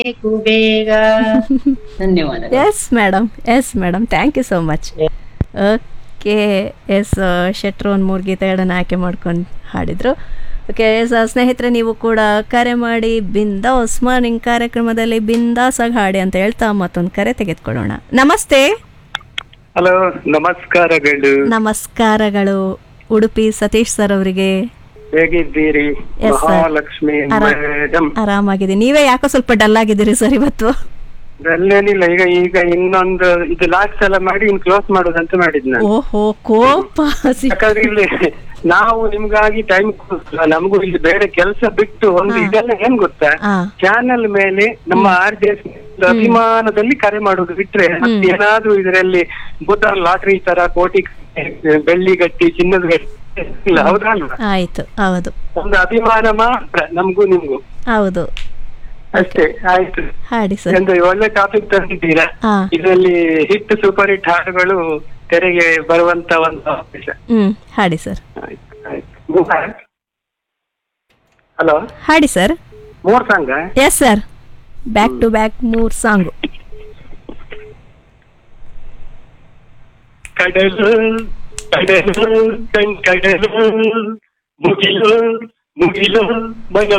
ಬೇಕು ಬೇಗ ಧನ್ಯವಾದ yes madam yes madam thank you so much okay yes ಶೆಟ್ರು ಒಂದು ಮೂರು ಗೀತೆಗಳನ್ನು ಆಯ್ಕೆ ಮಾಡ್ಕೊಂಡು ಹಾಡಿದರು ಓಕೆ ಎಸ್ ಸ್ನೇಹಿತರೆ ನೀವು ಕೂಡ ಕರೆ ಮಾಡಿ ಬಿಂದಾಸ್ ಮಾರ್ನಿಂಗ್ ಕಾರ್ಯಕ್ರಮದಲ್ಲಿ ಬಿಂದಾಸಾಗಿ ಹಾಡಿ ಅಂತ ಹೇಳ್ತಾ ಮತ್ತೊಂದು ಕರೆ ತೆಗೆದುಕೊಳ್ಳೋಣ ನಮಸ್ತೆ ಹಲೋ ನಮಸ್ಕಾರಗಳು ನಮಸ್ಕಾರಗಳು ಉಡುಪಿ ಸತೀಶ್ ಸರ್ ಅವರಿಗೆ ಹೇಗಿದ್ದೀರಿ Yes, sir. ಮಹಾಲಕ್ಷ್ಮಿ ಆರಾಮ್. ಮೇಡಮ್ ಆರಾಮಾಗಿದೆ ನೀವೇ ಯಾಕೋ ಸ್ವಲ್ಪ ಡಲ್ ಆಗಿದ್ದೀರಿ ಸರ್ ಇವತ್ತು ಅಲ್ಲೇನಿಲ್ಲ ಈಗ ಈಗ ಇನ್ನೊಂದು ಇದು ಲಾಸ್ಟ್ ಸಲ ಮಾಡಿ ಇನ್ ಕ್ಲೋಸ್ ಮಾಡೋದಂತ ಮಾಡಿದ್ ನಾನು ಓಹೋ ಕೋಪ ಸಿ- ಯಾಕಂದ್ರೆ ಇಲ್ಲಿ ನಾವು ನಿಮ್ಗಾಗಿ ಟೈಮ್ ನಮಗೂ ಇಲ್ಲಿ ಬೇರೆ ಕೆಲಸ ಬಿಟ್ಟು ಒಂದು ಇದೆಲ್ಲ ಏನ್ ಗೊತ್ತಾ ಆ, ಚಾನೆಲ್ ಮೇಲೆ ನಮ್ಮ ಆರ್ ಜೆ ಅಭಿಮಾನದಲ್ಲಿ ಕರೆ ಮಾಡುದು ಬಿಟ್ರೆ ಮತ್ತೆ ಏನಾದ್ರೂ ಇದರಲ್ಲಿ ಬುದ್ಧ ಲಾಟ್ರಿ ತರ ಕೋಟಿ ಬೆಳ್ಳಿ ಗಟ್ಟಿ ಚಿನ್ನದ ಗಟ್ಟಿ ಇಲ್ಲ ಹೌದಲ್ವಾ ಆಯ್ತು ಹೌದು ಒಂದು ಅಭಿಮಾನ ಮಾತ್ರ ನಮಗೂ ನಿಮ್ಗೂ ಹೌದು ಅಷ್ಟೇ ಆಯ್ತು ಹಾಡಿ ಸರ್ ಒಂದು ಒಳ್ಳೆ ಟಾಪಿಕ್ ತಂದಿದ್ದೀರಾ ಹಾ ಇದರಲ್ಲಿ ಹಿಟ್ ಸೂಪರ್ ಹಿಟ್ ಹಾಡುಗಳು ತೆರೆಗೆ ಬರುವಂತ ಒಂದು ಅವಕಾಶ ಹ್ಮ್ ಹಾಡಿ ಸರ್ ಆಯ್ತು ಆಯ್ತು ಹಲೋ ಹಾಡಿ ಸರ್ ಮೂರ್ song yes sir back to back ಮೂರ್ ಸಾಂಗು ಕಡಲು ಕಡಲು ಕಣ್ ಕಡಲು ಮುಗಿಲು ಮುಗಿಲು ಮನ